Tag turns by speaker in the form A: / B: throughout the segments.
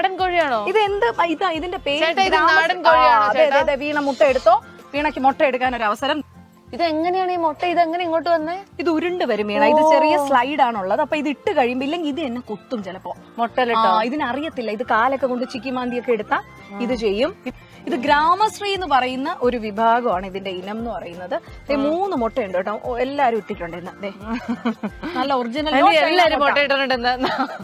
A: നാടൻ കോഴിയാണോ
B: ഇത് എന്ത് ഇതാ ഇതിന്റെ പേര്
A: ചേട്ടാ, ഇത്
B: ഗ്രാമ-
A: നാടൻ കോഴിയാണോ,
B: ആ, അതെ, അതെ, അതെ. വീണ മുട്ട എടുത്തോ വീണയ്ക്ക് മുട്ട എടുക്കാൻ ഒരു അവസരം
A: ഇത് എങ്ങനെയാണ് ഈ മുട്ട ഇത് എങ്ങനെ ഇങ്ങോട്ട് വന്നേ
B: ഇത് ഉരുണ്ട് വരും വീണ ഇത് ചെറിയ സ്ലൈഡ് ആണുള്ളത് അപ്പൊ ഇത് ഇട്ട് കഴിയുമ്പോ ഇല്ലെങ്കിൽ ഇത് എന്നെ കുത്തും ചിലപ്പോ
A: മുട്ടലിട്ടോ
B: ആ, ഇതിനറിയത്തില്ല ഇത് കാലൊക്കെ കൊണ്ട് ചിക്കിമാന്തിയൊക്കെ എടുത്താ ഇത് ചെയ്യും ഇത് ഗ്രാമശ്രീ എന്ന് പറയുന്ന ഒരു വിഭാഗമാണ് ഇതിന്റെ ഇനം എന്ന് പറയുന്നത് ദേ മൂന്ന് മുട്ടയുണ്ട് കേട്ടോ ഓ, എല്ലാരും ഇട്ടിട്ടുണ്ട് ഇന്ന് ദേ. നല്ല ഒറിജിനൽ
A: അനി എല്ലാരും മുട്ട ഇട്ടിട്ടുണ്ട്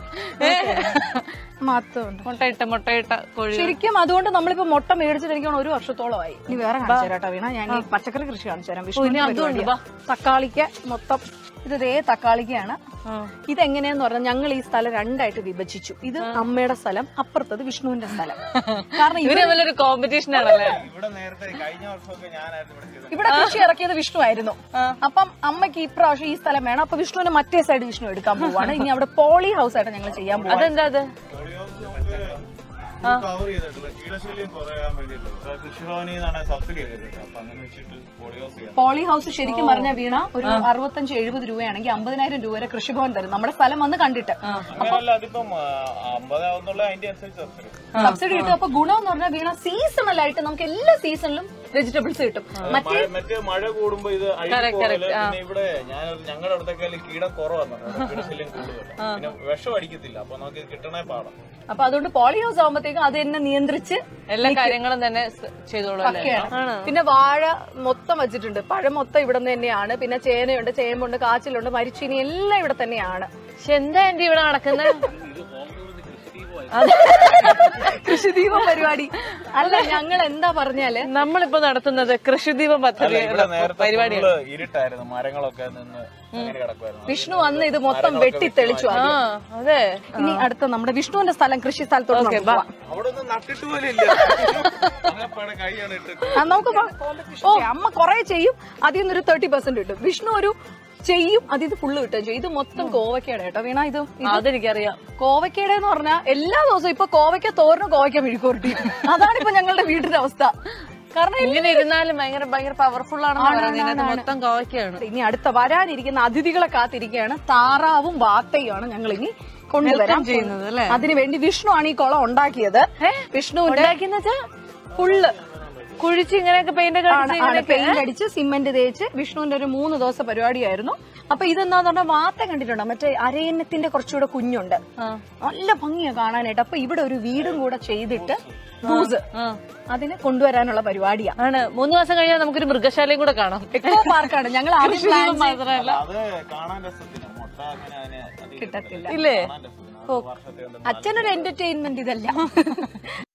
B: മാത്രമുണ്ട്
A: മുട്ടയിട്ട മുട്ടയിട്ട കോഴി
B: ശരിക്കും അതുകൊണ്ട് നമ്മളിപ്പോ മുട്ട മേടിച്ചിട്ട് എനിക്ക് തോന്നുന്നു ഒരു വർഷത്തോളമായി ഇനി വേറെ കാണിച്ചു തരാം കേട്ടോ വീണ ഞാൻ ഈ പച്ചക്കറി കൃഷി കാണിച്ചു തരാം വിഷ്ണു
A: അതുണ്ട്, വാ.
B: തക്കാളിക്ക് മൊത്തം ഇത് ദേ തക്കാളിക്കാണ് ഇതെങ്ങനെയാന്ന് പറഞ്ഞാൽ ഞങ്ങൾ ഈ സ്ഥലം രണ്ടായിട്ട് വിഭജിച്ചു ഇത് അമ്മയുടെ സ്ഥലം അപ്പുറത്തത് വിഷ്ണുവിന്റെ സ്ഥലം കാരണം
A: ഇവര് തമ്മിലൊരു കോമ്പറ്റീഷൻ ആണല്ലേ
C: ഇവിടെ നേരത്തെ കഴിഞ്ഞ വർഷമൊക്കെ ഞാനായിരുന്നു ഇവിടെ ചെയ്തത്
B: ഇവിടെ കൃഷി ഇറക്കിയത് വിഷ്ണു ആയിരുന്നു അപ്പം അമ്മയ്ക്ക് ഈ പ്രാവശ്യം ഈ സ്ഥലം വേണം അപ്പൊ വിഷ്ണുവിന്റെ മറ്റേ സൈഡ് വിഷ്ണു എടുക്കാൻ പോവാണ് ഇനി അവിടെ പോളി ഹൗസ് ആയിട്ട് ഞങ്ങൾ ചെയ്യാൻ പോവാണ്
A: അതെന്താ അത്
C: കവർ ചെയ്തിട്ടുള്ള കീടശല്യം കുറയാൻ വേണ്ടിയിട്ട് കൃഷിഭവനിൽ നിന്നാണ് സബ്സിഡി ചെയ്തിട്ട് അപ്പൊ അങ്ങനെ വെച്ചിട്ട് പോളിയോസ് ചെയ്യാം
B: പോളി ഹൗസ് ശരിക്കും പറഞ്ഞ വീണ ഒരു അറുപത്തഞ്ച് എഴുപത് രൂപയാണെങ്കിൽ അമ്പതിനായിരം രൂപ വരെ കൃഷിഭവൻ തരും നമ്മുടെ സ്ഥലം വന്ന് കണ്ടിട്ട്
C: അങ്ങനെയല്ല അതിപ്പം അമ്പതാവുന്നുള്ള അതിന്റെ അനുസരിച്ച് സബ്സിഡി
B: സബ്സിഡി കിട്ടും അപ്പൊ ഗുണം എന്ന് പറഞ്ഞാൽ വീണ സീസണൽ ആയിട്ട് നമുക്ക് എല്ലാ സീസണിലും വെജിറ്റബിൾസ് കിട്ടും മറ്റേ
C: മറ്റേ മഴ കൂടുമ്പോ ഇത് അഴുകി പോകല് പിന്നെ ഇവിടെ ഞാൻ ഞങ്ങളുടെ അവിടത്തേക്കാൾ കീടം കുറവാണ് കീടശല്യം കൂടുതൽ പിന്നെ വിഷം അടിക്കത്തില്ല അപ്പൊ നമുക്ക് ഇത് കിട്ടണേ പാടാം
B: അപ്പൊ അതുകൊണ്ട് പോളി ഹൗസ് ആകുമ്പോഴത്തേക്കും അത് തന്നെ നിയന്ത്രിച്ച്
A: എല്ലാ കാര്യങ്ങളും തന്നെ സ് ചെയ്തോളൂ അല്ലേ
B: ഒക്കെയാണ് പിന്നെ വാഴ മൊത്തം വെച്ചിട്ടുണ്ട് പഴം മൊത്തം ഇവിടെ നിന്ന് തന്നെയാണ് പിന്നെ ചേനയുണ്ട് ചേമ്പുണ്ട് കാച്ചിലുണ്ട് മരിച്ചീനി എല്ലാം ഇവിടെ തന്നെയാണ്
A: പക്ഷെ എന്താ എന്റെ ഇവിടെ നടക്കുന്നത്
B: കൃഷിദീപം പരിപാടി അല്ല ഞങ്ങൾ എന്താ പറഞ്ഞാല്
A: നമ്മളിപ്പോ നടത്തുന്നത് കൃഷിദീപം പദ്ധതി
C: ഇവിടെ നേരത്തെ
A: പരിപാടിയാണ്
C: full ഇരുട്ടായിരുന്നു മരങ്ങളൊക്കെ നിന്ന് അങ്ങനെ കിടക്കുമായിരുന്നു
B: വിഷ്ണു വന്ന് ഇത് മൊത്തം വെട്ടി തെളിച്ചു
A: ആ
B: ആദ്യം.
A: അതെ
B: ഇനി അടുത്ത നമ്മുടെ വിഷ്ണുവിന്റെ സ്ഥലം കൃഷി സ്ഥലത്തോട്ട് നമുക്ക് പോവാം.
C: അവിടെ ഒന്നും നട്ടിട്ട് പോലും ഇല്ല അങ്ങപ്പടെ കൈയാണ് ഇട്ടിട്ട്
B: ആ, നമുക്ക് പോ- ഓ അമ്മ കുറെ ചെയ്യും അതിൽ നിന്നൊരു തേർട്ടി പെർസെന്റ് കിട്ടും വിഷ്ണു ഒരു ചെയ്യും അതിൽ ഇത് ഫുള്ള് കിട്ടും ചെയ്യും ഇത് മൊത്തം കോവക്കയുടെ കേട്ടോ വീണ ഇത് ഇത്
A: അതെനിക്കറിയാം
B: കോവക്കയുടെ എന്ന് പറഞ്ഞാൽ എല്ലാ ദിവസവും ഇപ്പൊ കോവയ്ക്ക തോരനും കോവയ്ക്ക മെഴുക്കുരുട്ടി അതാണ് ഇപ്പൊ ഞങ്ങളുടെ വീടിന്റെ അവസ്ഥ കാരണം
A: ഇങ്ങനെ ഇരുന്നാലും ഭയങ്കര ഭയങ്കര പവർഫുൾ ആണെന്ന് പറയുന്നത് ഇതിനകത്ത് മൊത്തം കോവയ്ക്കാണ്
B: ഇനി അടുത്ത വരാനിരിക്കുന്ന അതിഥികളെ കാത്തിരിക്കുകയാണ് താറാവും വാത്തയുമാണ് ഞങ്ങൾ ഇനി കൊണ്ടുവരാൻ
A: ചെയ്യുന്നത് അല്ലേ?
B: അതിനുവേണ്ടി വിഷ്ണു ആണ് ഈ കുളം ഉണ്ടാക്കിയത് വിഷ്ണുവിന്റെ
A: ഉണ്ടാക്കിയെന്ന്
B: ഫുള്ള്
A: കുഴിച്ച് ഇങ്ങനെയൊക്കെ പെയിന്റ് ഒക്കെ
B: ആണ്
A: അടിച്ച്
B: ആണ്
A: ഇങ്ങനെയൊക്കെ
B: പെയിന്റ് അടിച്ച് സിമെന്റ് തേച്ച് വിഷ്ണുവിന്റെ ഒരു മൂന്ന് ദിവസ പരിപാടിയായിരുന്നു അപ്പൊ ഇതെന്താന്ന് പറഞ്ഞാൽ വാത്ത കണ്ടിട്ടുണ്ടോ മറ്റേ അരയന്നത്തിന്റെ കുറച്ചുകൂടെ കുഞ്ഞുണ്ട് നല്ല ഭംഗിയാ കാണാനായിട്ട് അപ്പൊ ഇവിടെ ഒരു വീടും കൂടെ ചെയ്തിട്ട് ബൂസ്
A: ആ.
B: അതിനെ കൊണ്ടുവരാനുള്ള പരിപാടിയാ
A: ആണ് മൂന്ന് മാസം കഴിഞ്ഞാൽ നമുക്കൊരു മൃഗശാലയും കൂടെ കാണാം
B: എക്കോ പാർക്കാണ് ഞങ്ങൾ ആദ്യം പ്ലാൻ ചെയ്ത്
A: മാത്രമല്ല
C: അത് കാണാൻ രസത്തിന് മുട്ട അങ്ങനെ അതിന് അത്
B: കിട്ടത്തില്ല
A: ഇല്ലേ
C: കാണാൻ രസത്തിന് അത് വർഷത്തെ കൊണ്ട്
B: അച്ഛനൊരു എന്റർടൈൻമെന്റ് ഇതല്ല